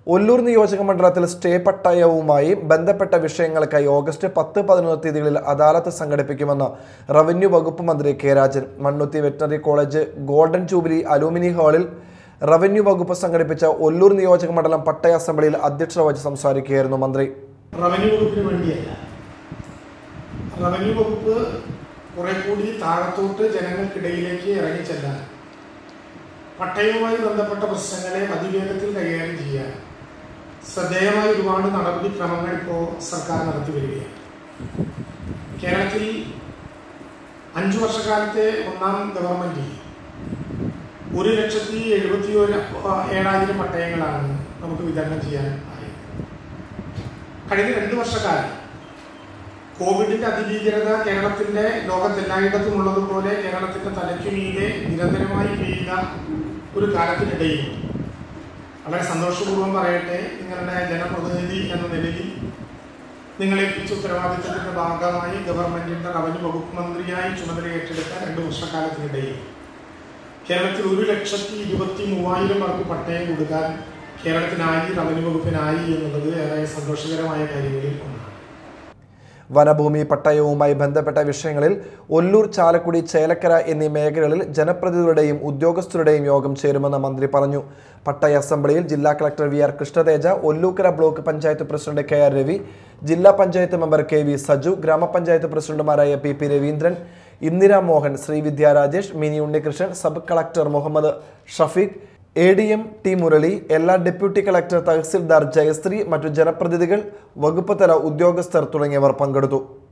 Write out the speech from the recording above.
ഒല്ലൂർ നിയോജക മണ്ഡലത്തിൽ സ്റ്റേ പട്ടയവുമായി ബന്ധപ്പെട്ട വിഷയങ്ങൾക്കായി ഓഗസ്റ്റ് പത്ത് പതിനൊന്ന് തീയതികളിൽ അദാലത്ത് സംഘടിപ്പിക്കുമെന്ന് റവന്യൂ വകുപ്പ് മന്ത്രി K Rajan Mannuthy veterinary college golden jubilee alumni ഹാളിൽ റവന്യൂ വകുപ്പ് സംഘടിപ്പിച്ച ഒല്ലൂർ നിയോജക മണ്ഡലം പട്ടയ അസംബ്ലിയിൽ അധ്യക്ഷത വഹിച്ച് സംസാരിക്കുകയായിരുന്നു മന്ത്രി റവന്യൂ വകുപ്പിന് വേണ്ടിയല്ല റവന്യൂ വകുപ്പ് കുറെ കൂടി താഴത്തോട്ട് ജനങ്ങൾക്കിടയിലേക്ക് ഇറങ്ങിച്ചെല്ലാൻ പട്ടയവുമായി ബന്ധപ്പെട്ട പ്രശ്നങ്ങളെ അതിവേഗത്തിൽ കൈകാര്യം ചെയ്യാൻ ശ്രദ്ധേയമായ ഒരുപാട് നടപടിക്രമങ്ങൾ ഇപ്പോൾ സർക്കാർ നടത്തി വരികയാണ് കേരളത്തിൽ അഞ്ചു വർഷക്കാലത്തെ ഒന്നാം ഗവൺമെന്റിൽ ഒരു ലക്ഷത്തി എഴുപത്തി ഒരു ഏഴായിരം പട്ടയങ്ങളാണ് നമുക്ക് വിതരണം ചെയ്യാൻ ആയത് കഴിഞ്ഞ രണ്ട് വർഷക്കാലം കോവിഡിന്റെ അതിഭീകരത കേരളത്തിന്റെ ലോകത്തെല്ലായിടത്തും ഉള്ളതുപോലെ കേരളത്തിന്റെ തലയ്ക്കു മീതെ നിരന്തരമായി പെയ്യുന്ന ഒരു കാലത്തിനിടയിൽ വളരെ സന്തോഷപൂർവ്വം പറയട്ടെ നിങ്ങളുടെ ജനപ്രതിനിധി എന്ന നിലയിൽ നിങ്ങളെ ഏൽപ്പിച്ച ഉത്തരവാദിത്തത്തിന്റെ ഭാഗമായി ഗവൺമെന്റിന്റെ റവന്യൂ വകുപ്പ് മന്ത്രിയായി ചുമതല ഏറ്റെടുത്ത രണ്ട് വർഷക്കാലത്തിനിടയിൽ കേരളത്തിൽ ഒരു ലക്ഷത്തി ഇരുപത്തി മൂവായിരം പേർക്ക് പട്ടയം കൊടുക്കാൻ കേരളത്തിനായി റവന്യൂ വകുപ്പിനായി എന്നുള്ളത് ഏറെ സന്തോഷകരമായ കാര്യങ്ങളിൽ ഒന്നാണ് വനഭൂമി പട്ടയവുമായി ബന്ധപ്പെട്ട വിഷയങ്ങളിൽ ഒല്ലൂർ ചാലക്കുടി ചേലക്കര എന്നീ മേഖലകളിൽ ജനപ്രതിനിധികളുടെയും ഉദ്യോഗസ്ഥരുടെയും യോഗം ചേരുമെന്ന് മന്ത്രി പറഞ്ഞു പട്ടയ അസംബ്ലിയിൽ ജില്ലാ collector V R Krishnateja Ollukkara block panchayat president K R Ravi ജില്ലാ panchayat member K V Saju ഗ്രാമപഞ്ചായത്ത് പ്രസിഡന്റുമാരായ P P Raveendran Indira Mohan Sreevidya Rajesh Mini Unnikrishnan sub collector Muhammad Shafeeq A D M T Murali എല്ലാ ഡെപ്യൂട്ടി കളക്ടർ തഹസിൽദാർ ജയശ്രീ മറ്റു ജനപ്രതിനിധികൾ വകുപ്പ് തല ഉദ്യോഗസ്ഥർ തുടങ്ങിയവർ പങ്കെടുത്തു